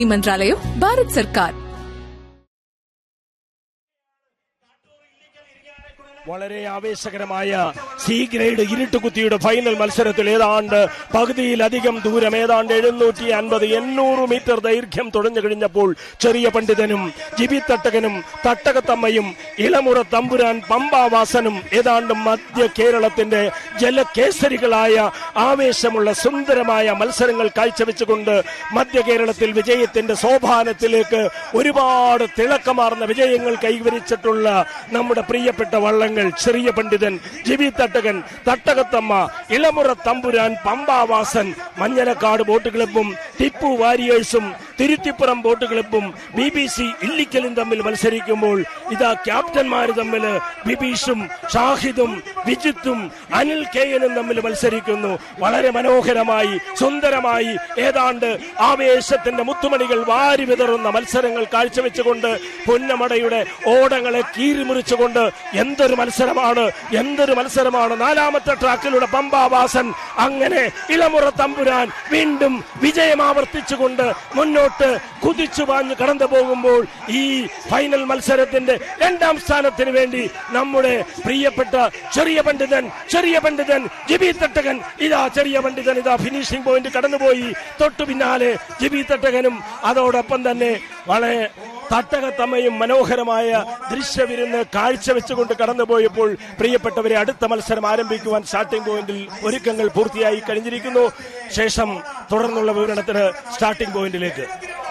मंत्रालय भारत सरकार വളരെ ആവേശകരമായ സി ഗ്രേഡ് ഇരുട്ടുകുത്തിയുടെ ഫൈനൽ മത്സരത്തിൽ ഏതാണ്ട് പകുതിയിലധികം ദൂരം ഏതാണ്ട് എഴുന്നൂറ്റി അൻപത് എണ്ണൂറ് മീറ്റർ ദൈർഘ്യം തുഴഞ്ഞു കഴിഞ്ഞപ്പോൾ ചെറിയ പണ്ഡിതനും ജിബി തട്ടകനും തട്ടകത്തമ്മയും ഇളമുറ തമ്പുരാൻ പമ്പാവാസനും ഏതാണ്ട് മധ്യ കേരളത്തിന്റെ ജലകേസരികളായ ആവേശമുള്ള സുന്ദരമായ മത്സരങ്ങൾ കാഴ്ചവെച്ചുകൊണ്ട് മധ്യ കേരളത്തിൽ വിജയത്തിന്റെ സോപാനത്തിലേക്ക് ഒരുപാട് തിളക്കമാർന്ന വിജയങ്ങൾ കൈവരിച്ചിട്ടുള്ള നമ്മുടെ പ്രിയപ്പെട്ട വള്ളങ്ങൾ ചെറിയ പണ്ഡിതൻ ജിവി തട്ടകൻ തട്ടകത്തമ്മ ഇളമുറ തമ്പുരാൻ പമ്പാവാസൻ മഞ്ഞലക്കാട് ബോട്ട് ക്ലബും ടിപ്പു വാരിയേഴ്സും തിരുത്തിപ്പുറം ബോട്ട് ക്ലബും ബി ബി സി ഇല്ലിക്കലും തമ്മിൽ മത്സരിക്കുമ്പോൾ ഇതാ ക്യാപ്റ്റന്മാര് തമ്മിൽ ബിബീഷും ഷാഹിദും വിജിത്തും അനിൽ കെയനും തമ്മിൽ മത്സരിക്കുന്നു വളരെ മനോഹരമായി സുന്ദരമായി ഏതാണ്ട് ആവേശത്തിന്റെ മുത്തുമണികൾ വാരി വിതറുന്ന മത്സരങ്ങൾ കാഴ്ചവെച്ചുകൊണ്ട് പൊന്നമടയുടെ ഓടങ്ങളെ കീറിമുറിച്ചുകൊണ്ട് എന്തൊരു മത്സരമാണ് എന്തൊരു മത്സരമാണ് നാലാമത്തെ ട്രാക്കിലൂടെ പമ്പാവാസൻ അങ്ങനെ ഇളമുറ തമ്പുരാൻ വീണ്ടും വിജയം ആവർത്തിച്ചുകൊണ്ട് മുന്നോട്ട് കുതിച്ചു പാഞ്ഞ് കടന്നു പോകുമ്പോൾ ഈ ഫൈനൽ മത്സരത്തിന്റെ രണ്ടാം സ്ഥാനത്തിന് വേണ്ടി നമ്മുടെ പ്രിയപ്പെട്ട ചെറിയ പണ്ഡിതൻ ചെറിയ പണ്ഡിതൻ ജിബി തട്ടകൻ ഇതാ ചെറിയ പണ്ഡിതൻ ഇതാ ഫിനിഷിംഗ് പോയിന്റ് കടന്നുപോയി തൊട്ടു പിന്നാലെ ജിബി തട്ടകനും അതോടൊപ്പം തന്നെ വളരെ തട്ടകത്തമ്മയും മനോഹരമായ ദൃശ്യവിരുന്ന് കാഴ്ചവെച്ചുകൊണ്ട് കടന്നുപോയപ്പോൾ പ്രിയപ്പെട്ടവരെ അടുത്ത മത്സരം ആരംഭിക്കുവാൻ സ്റ്റാർട്ടിംഗ് പോയിന്റിൽ ഒരുക്കങ്ങൾ പൂർത്തിയായി കഴിഞ്ഞിരിക്കുന്നു ശേഷം തുടർന്നുള്ള വിവരണത്തിന് സ്റ്റാർട്ടിംഗ് പോയിന്റിലേക്ക്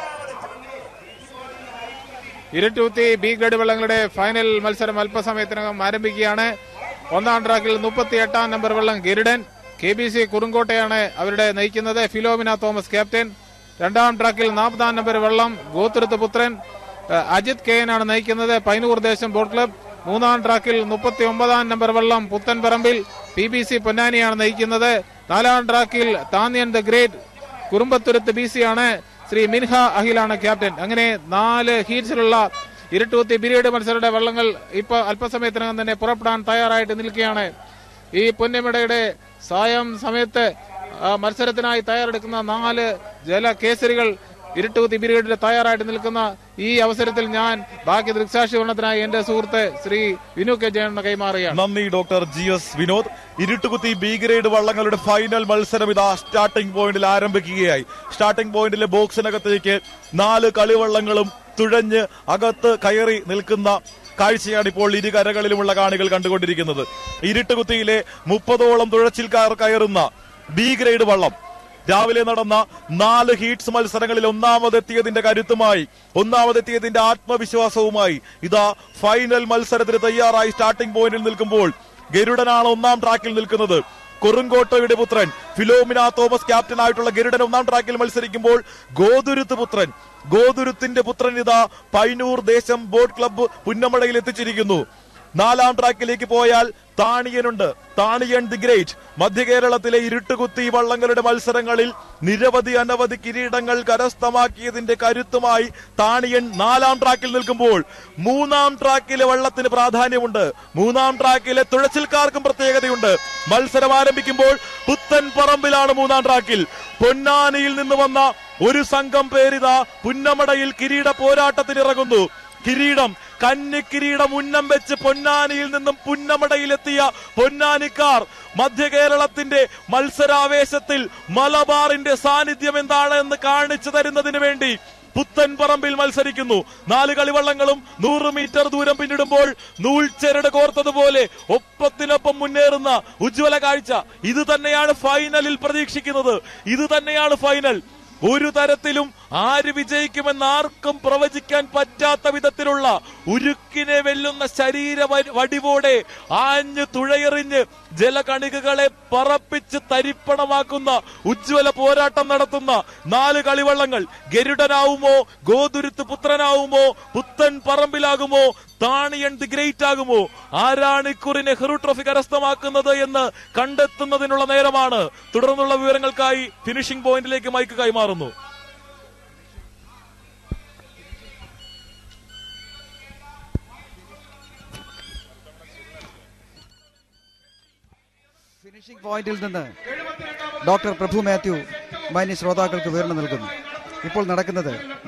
ഇരുട്ടൂത്തി ബി ഗ്രേഡ് വള്ളങ്ങളുടെ ഫൈനൽ മത്സരം അല്പസമയത്തിനകം ആരംഭിക്കുകയാണ് ഒന്നാം ട്രാക്കിൽ മുപ്പത്തി എട്ടാം നമ്പർ വള്ളം ഗരുഡൻ കെ ബി സി കുറുങ്കോട്ടയാണ് അവരുടെ നയിക്കുന്നത് ഫിലോമിന തോമസ് ക്യാപ്റ്റൻ രണ്ടാം ട്രാക്കിൽ നാൽപ്പതാം നമ്പർ വള്ളം ഗോത്തുരുത്ത് പുത്രൻ ഏഹ്, അജിത് കെ ആണ് നയിക്കുന്നത് പൈനൂർ ദേശം ബോട്ട് ക്ലബ് മൂന്നാം ട്രാക്കിൽ മുപ്പത്തി ഒമ്പതാം നമ്പർ വള്ളം പുത്തൻപറമ്പിൽ പി ബി സി പൊന്നാനിയാണ് നയിക്കുന്നത് നാലാം ട്രാക്കിൽ താന്യൻ ദ ഗ്രേറ്റ് കുറുമ്പത്തുരുത്ത് ബി സി ആണ് ശ്രീ മിൻഹ അഹിലാണ് ക്യാപ്റ്റൻ അങ്ങനെ നാല് ഹീറ്റ്സിലുള്ള ഇരുട്ടൂത്തി ബിരിയഡ് മത്സരയുടെ വള്ളങ്ങൾ ഇപ്പൊ അല്പസമയത്തിനകം തന്നെ പുറപ്പെടാൻ തയ്യാറായിട്ട് നിൽക്കുകയാണ് ഈ പൊന്നമിടയുടെ സായം സമയത്ത് ആ, മത്സരത്തിനായി തയ്യാറെടുക്കുന്ന നാല് ജല കേസരികൾ ഇരുട്ടൂത്തി ബിരിയഡിൽ തയ്യാറായിട്ട് നിൽക്കുന്ന ഈ അവസരത്തിൽ ഞാൻ ബാക്കി ദൃക്സാക്ഷി വർണ്ണത്തിനായി എന്റെ സുഹൃത്ത് ശ്രീ വിനു കെ ജയണ്ണ കൈമാറുകയാണ് നന്ദി ഡോക്ടർ ജി എസ് വിനോദ് ഇരുട്ടുകുത്തി ബി ഗ്രേഡ് വള്ളങ്ങളുടെ ഫൈനൽ മത്സരം ഇതാ സ്റ്റാർട്ടിംഗ് പോയിന്റിൽ ആരംഭിക്കുകയായി സ്റ്റാർട്ടിംഗ് പോയിന്റിലെ ബോക്സിനകത്തേക്ക് നാല് കളിവള്ളങ്ങളും തുഴഞ്ഞ് അകത്ത് കയറി നിൽക്കുന്ന കാഴ്ചയാണ് ഇപ്പോൾ ഇരു കരകളിലുമുള്ള കാണികൾ കണ്ടുകൊണ്ടിരിക്കുന്നത് ഇരുട്ടുകുത്തിയിലെ മുപ്പതോളം തുഴച്ചിൽക്കാർ കയറുന്ന ബി ഗ്രേഡ് വള്ളം രാവിലെ നടന്ന നാല് ഹീറ്റ്സ് മത്സരങ്ങളിൽ ഒന്നാമതെത്തിയതിന്റെ കരുത്തുമായി ഒന്നാമതെത്തിയതിന്റെ ആത്മവിശ്വാസവുമായി ഇതാ ഫൈനൽ മത്സരത്തിന് തയ്യാറായി സ്റ്റാർട്ടിംഗ് പോയിന്റിൽ നിൽക്കുമ്പോൾ ഗരുഡനാണ് ഒന്നാം ട്രാക്കിൽ നിൽക്കുന്നത് കുറുങ്കോട്ടയുടെ പുത്രൻ ഫിലോമിന തോമസ് ക്യാപ്റ്റനായിട്ടുള്ള ഗരുഡൻ ഒന്നാം ട്രാക്കിൽ മത്സരിക്കുമ്പോൾ ഗോതുരുത്ത് പുത്രൻ ഗോതുരുത്തിന്റെ പുത്രൻ ഇതാ പൈനൂർ ദേശം ബോട്ട് ക്ലബ്ബ് പുന്നമടയിൽ എത്തിച്ചിരിക്കുന്നു നാലാം ട്രാക്കിലേക്ക് പോയാൽ താണിയനുണ്ട് താണിയൻ ദി ഗ്രേറ്റ് മധ്യകേരളത്തിലെ ഇരുട്ടുകുത്തി വള്ളങ്ങളുടെ മത്സരങ്ങളിൽ നിരവധി അനവധി കിരീടങ്ങൾ കരസ്ഥമാക്കിയതിന്റെ കരുത്തുമായി താണിയൻ നാലാം ട്രാക്കിൽ നിൽക്കുമ്പോൾ മൂന്നാം ട്രാക്കിലെ വള്ളത്തിന് പ്രാധാന്യമുണ്ട് മൂന്നാം ട്രാക്കിലെ തുഴച്ചിൽക്കാർക്കും പ്രത്യേകതയുണ്ട് മത്സരം ആരംഭിക്കുമ്പോൾ പുത്തൻ പറമ്പിലാണ് മൂന്നാം ട്രാക്കിൽ പൊന്നാനിയിൽ നിന്ന് വന്ന ഒരു സംഘം പേരിത പുന്നമടയിൽ കിരീട പോരാട്ടത്തിനിറങ്ങുന്നു കിരീടം കന്നിക്കിരീടം ഉന്നം വെച്ച് പൊന്നാനിയിൽ നിന്നും പുന്നമടയിലെത്തിയ പൊന്നാനിക്കാർ മധ്യ കേരളത്തിന്റെ മത്സരാവേശത്തിൽ മലബാറിന്റെ സാന്നിധ്യം എന്താണ് എന്ന് കാണിച്ചു തരുന്നതിന് വേണ്ടി പുത്തൻ പറമ്പിൽ മത്സരിക്കുന്നു നാല് കളിവള്ളങ്ങളും നൂറ് മീറ്റർ ദൂരം പിന്നിടുമ്പോൾ നൂൽച്ചെരട് കോർത്തതുപോലെ ഒപ്പത്തിനൊപ്പം മുന്നേറുന്ന ഉജ്ജ്വല കാഴ്ച ഇത് തന്നെയാണ് ഫൈനലിൽ പ്രതീക്ഷിക്കുന്നത് ഇത് തന്നെയാണ് ഫൈനൽ ഒരു തരത്തിലും ആര് വിജയിക്കുമെന്ന് ആർക്കും പ്രവചിക്കാൻ പറ്റാത്ത വിധത്തിലുള്ള ഉരുക്കിനെ വെല്ലുന്ന ശരീര വ- വടിവോടെ ആഞ്ഞു തുഴയെറിഞ്ഞ് ജലകണികകളെ പറപ്പിച്ച് തരിപ്പണമാക്കുന്ന ഉജ്ജ്വല പോരാട്ടം നടത്തുന്ന നാല് കളിവള്ളങ്ങൾ ഗരുഡനാവുമോ ഗോതുരുത്ത് പുത്രനാവുമോ പുത്തൻ പറമ്പിലാകുമോ താണിയൻ ദി ഗ്രേറ്റ് ആകുമോ ആരാണ് ഇക്കുറി നെഹ്റു ട്രോഫി കരസ്ഥമാക്കുന്നത് എന്ന് കണ്ടെത്തുന്നതിനുള്ള നേരമാണ് തുടർന്നുള്ള വിവരങ്ങൾക്കായി ഫിനിഷിംഗ് പോയിന്റിലേക്ക് മൈക്ക് കൈമാറുന്നു ഫിനിഷിംഗ് പോയിന്റിൽ നിന്ന് ഡോക്ടർ പ്രഭു മാത്യു മാന്യ ശ്രോതാക്കൾക്ക് വിവരണം നൽകുന്നു ഇപ്പോൾ നടക്കുന്നത്